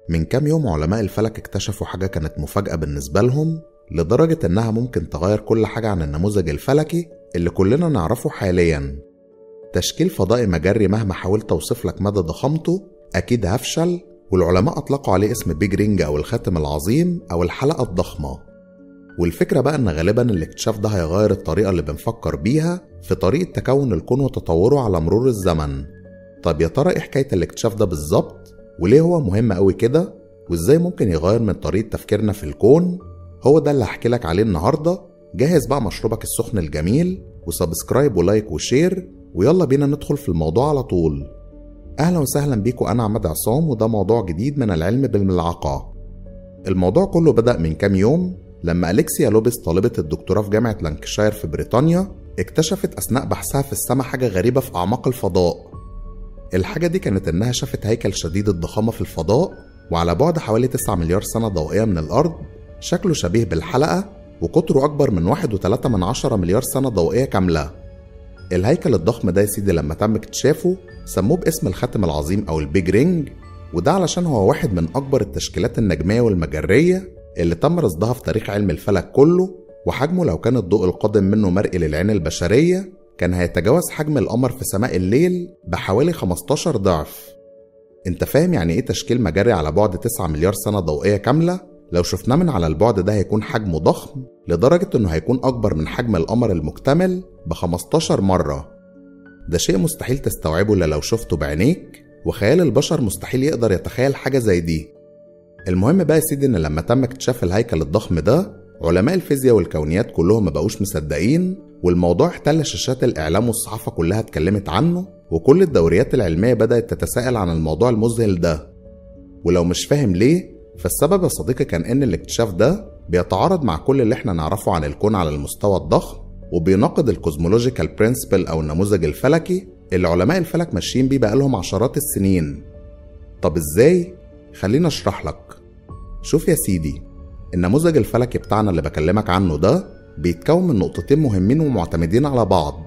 من كام يوم علماء الفلك اكتشفوا حاجة كانت مفاجأة بالنسبة لهم لدرجة إنها ممكن تغير كل حاجة عن النموذج الفلكي اللي كلنا نعرفه حاليا تشكيل فضائي مجري مهما حاولت أوصف لك مدى ضخامته أكيد هفشل والعلماء أطلقوا عليه اسم بيج رينج أو الخاتم العظيم أو الحلقة الضخمة والفكرة بقى إن غالبا الاكتشاف ده هيغير الطريقة اللي بنفكر بيها في طريقة تكون الكون وتطوره على مرور الزمن طب يا ترى إيه حكاية الاكتشاف ده بالظبط وليه هو مهم قوي كده وإزاي ممكن يغير من طريقة تفكيرنا في الكون هو ده اللي هحكي لك عليه النهاردة جهز بقى مشروبك السخن الجميل وسبسكرايب ولايك وشير ويلا بينا ندخل في الموضوع على طول أهلا وسهلا بيكم أنا عماد عصام وده موضوع جديد من العلم بالملعقة الموضوع كله بدأ من كام يوم لما أليكسيا لوبيس طالبة الدكتوراه في جامعة لانكشاير في بريطانيا اكتشفت أثناء بحثها في السماء حاجة غريبة في أعماق الفضاء الحاجة دي كانت إنها شافت هيكل شديد الضخامة في الفضاء وعلى بعد حوالي 9 مليار سنة ضوئية من الأرض شكله شبيه بالحلقة وقطره أكبر من 1.3 من عشرة مليار سنة ضوئية كاملة الهيكل الضخم ده يا سيدي لما تم اكتشافه سموه باسم الخاتم العظيم أو البيج رينج وده علشان هو واحد من أكبر التشكيلات النجمية والمجرية اللي تم رصدها في تاريخ علم الفلك كله وحجمه لو كان الضوء القادم منه مرئي للعين البشرية كان هيتجاوز حجم القمر في سماء الليل بحوالي 15 ضعف انت فاهم يعني ايه تشكيل مجري على بعد 9 مليار سنة ضوئية كاملة؟ لو شفناه من على البعد ده هيكون حجمه ضخم لدرجة انه هيكون اكبر من حجم القمر المكتمل ب 15 مرة ده شيء مستحيل تستوعبه الا لو شفته بعينيك وخيال البشر مستحيل يقدر يتخيل حاجة زي دي المهم بقى يا سيدي ان لما تم اكتشاف الهيكل الضخم ده علماء الفيزياء والكونيات كلهم ما بقوش مصدقين والموضوع احتل شاشات الاعلام والصحافه كلها اتكلمت عنه وكل الدوريات العلميه بدات تتساءل عن الموضوع المذهل ده ولو مش فاهم ليه فالسبب يا صديقي كان ان الاكتشاف ده بيتعارض مع كل اللي احنا نعرفه عن الكون على المستوى الضخم وبيناقض الكوزمولوجيكال برنسبل او النموذج الفلكي اللي علماء الفلك ماشيين بيه بقالهم عشرات السنين طب ازاي خلينا اشرح لك شوف يا سيدي النموذج الفلكي بتاعنا اللي بكلمك عنه ده بيتكون من نقطتين مهمين ومعتمدين على بعض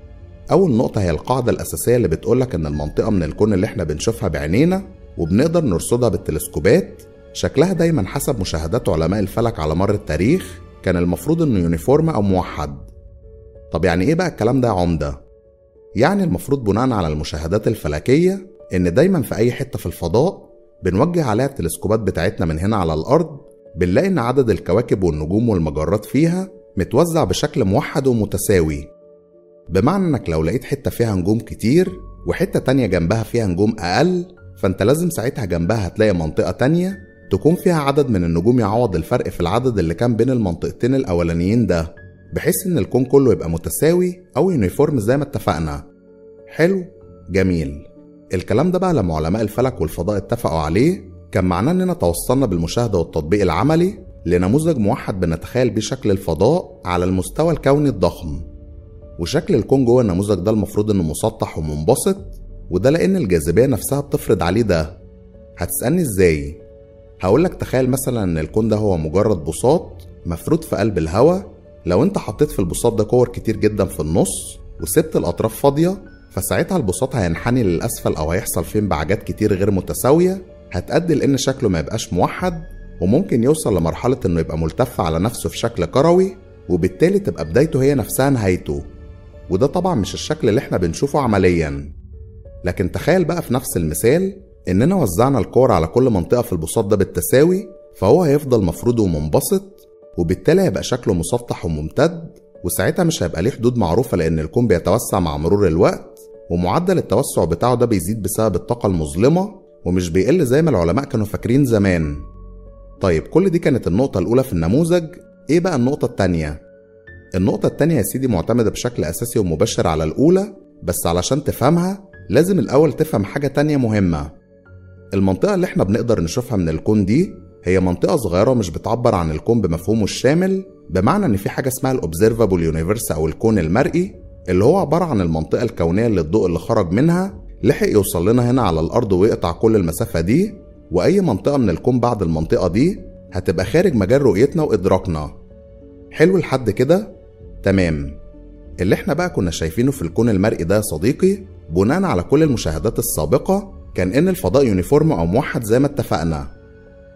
أول نقطة هي القاعدة الأساسية اللي بتقولك إن المنطقة من الكون اللي إحنا بنشوفها بعينينا وبنقدر نرصدها بالتلسكوبات شكلها دايما حسب مشاهدات علماء الفلك على مر التاريخ كان المفروض إنه يونيفورم أو موحد طب يعني إيه بقى الكلام ده يا عمدة؟ يعني المفروض بناء على المشاهدات الفلكية إن دايما في أي حتة في الفضاء بنوجه عليها التلسكوبات بتاعتنا من هنا على الأرض بنلاقي إن عدد الكواكب والنجوم والمجرات فيها متوزع بشكل موحد ومتساوي بمعنى إنك لو لقيت حتة فيها نجوم كتير وحتة تانية جنبها فيها نجوم أقل فأنت لازم ساعتها جنبها هتلاقي منطقة تانية تكون فيها عدد من النجوم يعوض الفرق في العدد اللي كان بين المنطقتين الأولانيين ده بحيث إن الكون كله يبقى متساوي أو يونيفورم زي ما اتفقنا حلو جميل الكلام ده بقى لما علماء الفلك والفضاء اتفقوا عليه كان معناه اننا توصلنا بالمشاهده والتطبيق العملي لنموذج موحد بنتخيل بيه شكل الفضاء على المستوى الكوني الضخم وشكل الكون جوه النموذج ده المفروض انه مسطح ومنبسط وده لان الجاذبيه نفسها بتفرض عليه ده هتسالني ازاي هقولك تخيل مثلا ان الكون ده هو مجرد بساط مفروض في قلب الهواء لو انت حطيت في البساط ده كور كتير جدا في النص وسبت الاطراف فاضيه فساعتها البساط هينحني للاسفل او هيحصل فيه انبعاجات كتير غير متساويه هتأدي لان شكله ما يبقاش موحد وممكن يوصل لمرحله انه يبقى ملتف على نفسه في شكل كروي وبالتالي تبقى بدايته هي نفسها نهايته وده طبعا مش الشكل اللي احنا بنشوفه عمليا لكن تخيل بقى في نفس المثال اننا وزعنا الكور على كل منطقه في البساط ده بالتساوي فهو هيفضل مفروض ومنبسط وبالتالي هيبقى شكله مسطح وممتد وساعتها مش هيبقى ليه حدود معروفة لأن الكون بيتوسع مع مرور الوقت ومعدل التوسع بتاعه ده بيزيد بسبب الطاقة المظلمة ومش بيقل زي ما العلماء كانوا فاكرين زمان طيب كل دي كانت النقطة الأولى في النموذج إيه بقى النقطة التانية؟ النقطة التانية يا سيدي معتمدة بشكل أساسي ومباشر على الأولى بس علشان تفهمها لازم الأول تفهم حاجة تانية مهمة المنطقة اللي احنا بنقدر نشوفها من الكون دي هي منطقة صغيرة مش بتعبر عن الكون بمفهومه الشامل بمعنى ان في حاجة اسمها الأوبزرفابل يونيفرس أو الكون المرئي اللي هو عبارة عن المنطقة الكونية اللي الضوء اللي خرج منها لحق يوصل لنا هنا على الأرض ويقطع كل المسافة دي وأي منطقة من الكون بعد المنطقة دي هتبقى خارج مجال رؤيتنا وإدراكنا حلو لحد كده؟ تمام اللي احنا بقى كنا شايفينه في الكون المرئي ده يا صديقي بناء على كل المشاهدات السابقة كان إن الفضاء يونيفورم أو موحد زي ما اتفقنا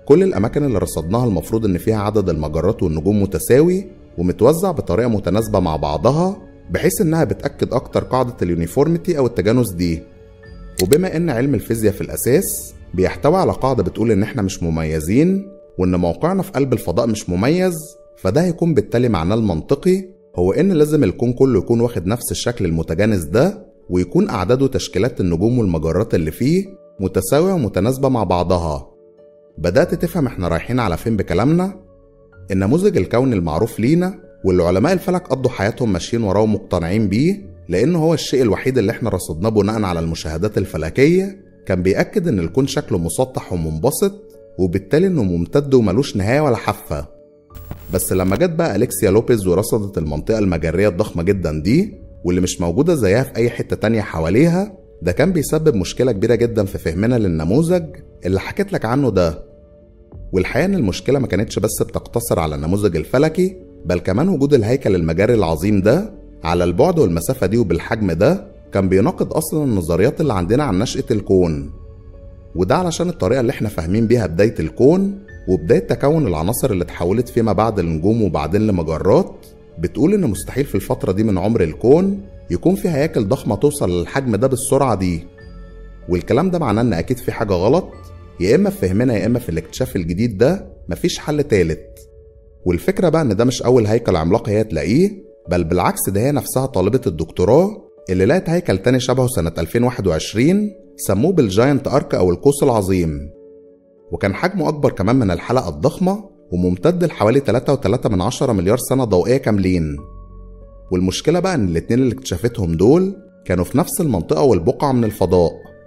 كل الأماكن اللي رصدناها المفروض إن فيها عدد المجرات والنجوم متساوي ومتوزع بطريقة متناسبة مع بعضها بحيث إنها بتأكد أكتر قاعدة اليونيفورميتي أو التجانس دي وبما إن علم الفيزياء في الأساس بيحتوي على قاعدة بتقول إن إحنا مش مميزين وإن موقعنا في قلب الفضاء مش مميز فده هيكون بالتالي معناه المنطقي هو إن لازم الكون كله يكون واخد نفس الشكل المتجانس ده ويكون أعداد وتشكيلات النجوم والمجرات اللي فيه متساوية ومتناسبة مع بعضها بدأت تفهم احنا رايحين على فين بكلامنا؟ النموذج الكوني المعروف لينا واللي علماء الفلك قضوا حياتهم ماشيين وراه ومقتنعين بيه لأنه هو الشيء الوحيد اللي احنا رصدناه بناء على المشاهدات الفلكية كان بيأكد إن الكون شكله مسطح ومنبسط وبالتالي إنه ممتد وملوش نهاية ولا حافة بس لما جت بقى أليكسيا لوبيز ورصدت المنطقة المجرية الضخمة جدا دي واللي مش موجودة زيها في أي حتة تانية حواليها ده كان بيسبب مشكلة كبيرة جدا في فهمنا للنموذج اللي حكيت لك عنه ده والحقيقة إن المشكلة ما كانتش بس بتقتصر على النموذج الفلكي بل كمان وجود الهيكل المجري العظيم ده على البعد والمسافة دي وبالحجم ده كان بيناقض أصلا النظريات اللي عندنا عن نشأة الكون وده علشان الطريقة اللي احنا فاهمين بيها بداية الكون وبداية تكون العناصر اللي اتحولت فيما بعد لنجوم وبعدين لمجرات بتقول إن مستحيل في الفترة دي من عمر الكون يكون في هياكل ضخمة توصل للحجم ده بالسرعة دي والكلام ده معناه إن أكيد في حاجة غلط يا إما في فهمنا يا إما في الاكتشاف الجديد ده مفيش حل تالت والفكرة بقى إن ده مش أول هيكل عملاق هي تلاقيه بل بالعكس ده هي نفسها طالبة الدكتوراه اللي لقت هيكل تاني شبهه سنة 2021 سموه بالجاينت أرك أو القوس العظيم وكان حجمه أكبر كمان من الحلقة الضخمة وممتد لحوالي 3.3 من عشرة مليار سنة ضوئية كاملين والمشكلة بقى إن الاتنين اللي اكتشفتهم دول كانوا في نفس المنطقة والبقعة من الفضاء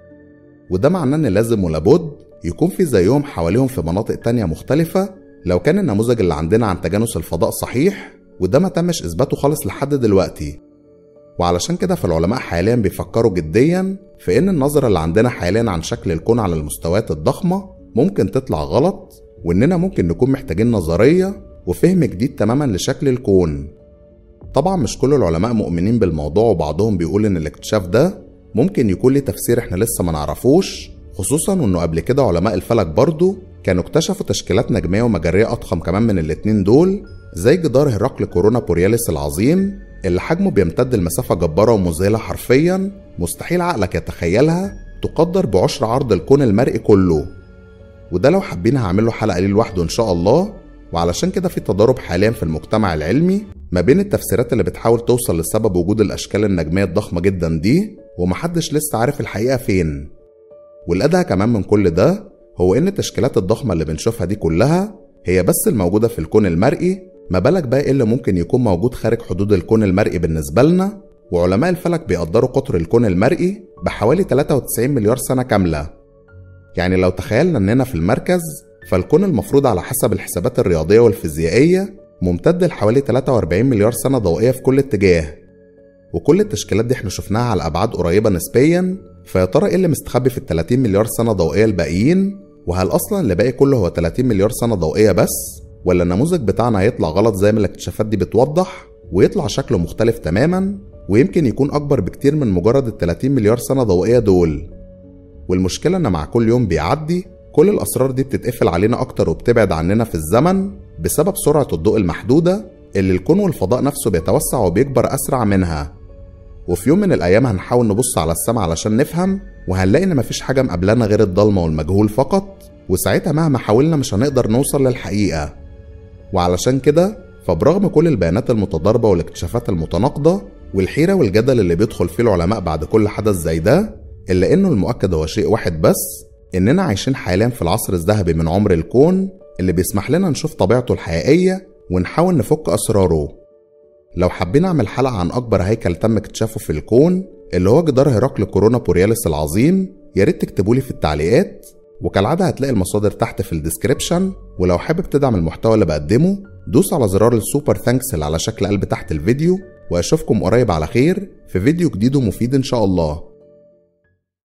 وده معناه إن لازم ولابد يكون في زيهم حواليهم في مناطق تانية مختلفة لو كان النموذج اللي عندنا عن تجانس الفضاء صحيح وده ما تمش إثباته خالص لحد دلوقتي وعلشان كده فالعلماء حاليا بيفكروا جديا في إن النظرة اللي عندنا حاليا عن شكل الكون على المستويات الضخمة ممكن تطلع غلط وإننا ممكن نكون محتاجين نظرية وفهم جديد تماما لشكل الكون طبعا مش كل العلماء مؤمنين بالموضوع وبعضهم بيقول إن الاكتشاف ده ممكن يكون ليه تفسير احنا لسه ما نعرفوش خصوصا وانه قبل كده علماء الفلك برضه كانوا اكتشفوا تشكيلات نجمية ومجرية أضخم كمان من الاتنين دول زي جدار هرقل كورونا بورياليس العظيم اللي حجمه بيمتد لمسافة جبارة ومذهلة حرفيا مستحيل عقلك يتخيلها تقدر بعشر عرض الكون المرئي كله وده لو حابين هعمله حلقة ليه لوحده إن شاء الله وعلشان كده في تضارب حاليا في المجتمع العلمي ما بين التفسيرات اللي بتحاول توصل لسبب وجود الأشكال النجمية الضخمة جدا دي ومحدش لسه عارف الحقيقة فين والأدهى كمان من كل ده هو إن التشكيلات الضخمة اللي بنشوفها دي كلها هي بس الموجودة في الكون المرئي ما بالك بقى إيه اللي ممكن يكون موجود خارج حدود الكون المرئي بالنسبة لنا وعلماء الفلك بيقدروا قطر الكون المرئي بحوالي 93 مليار سنة كاملة يعني لو تخيلنا إننا في المركز فالكون المفروض على حسب الحسابات الرياضية والفيزيائية ممتد لحوالي 43 مليار سنة ضوئية في كل اتجاه وكل التشكيلات دي احنا شفناها على أبعاد قريبة نسبيا فيا ترى ايه اللي مستخبي في ال 30 مليار سنة ضوئية الباقيين؟ وهل أصلا اللي باقي كله هو 30 مليار سنة ضوئية بس؟ ولا النموذج بتاعنا هيطلع غلط زي ما الاكتشافات دي بتوضح ويطلع شكله مختلف تماما ويمكن يكون أكبر بكتير من مجرد ال 30 مليار سنة ضوئية دول والمشكلة إن مع كل يوم بيعدي كل الأسرار دي بتتقفل علينا أكتر وبتبعد عننا في الزمن بسبب سرعة الضوء المحدودة اللي الكون والفضاء نفسه بيتوسع وبيكبر أسرع منها وفي يوم من الأيام هنحاول نبص على السماء علشان نفهم وهنلاقي إن مفيش حاجة مقابلانا غير الضلمة والمجهول فقط وساعتها مهما حاولنا مش هنقدر نوصل للحقيقة وعلشان كده فبرغم كل البيانات المتضاربة والاكتشافات المتناقضة والحيرة والجدل اللي بيدخل فيه العلماء بعد كل حدث زي ده إلا إنه المؤكد هو شيء واحد بس إننا عايشين حاليا في العصر الذهبي من عمر الكون اللي بيسمح لنا نشوف طبيعته الحقيقية ونحاول نفك أسراره لو حابين أعمل حلقة عن أكبر هيكل تم اكتشافه في الكون اللي هو جدار هرقل كورونا بورياليس العظيم يا ريت تكتبولي في التعليقات وكالعادة هتلاقي المصادر تحت في الديسكريبشن ولو حابب تدعم المحتوى اللي بقدمه دوس على زرار السوبر ثانكس اللي على شكل قلب تحت الفيديو واشوفكم قريب على خير في فيديو جديد ومفيد ان شاء الله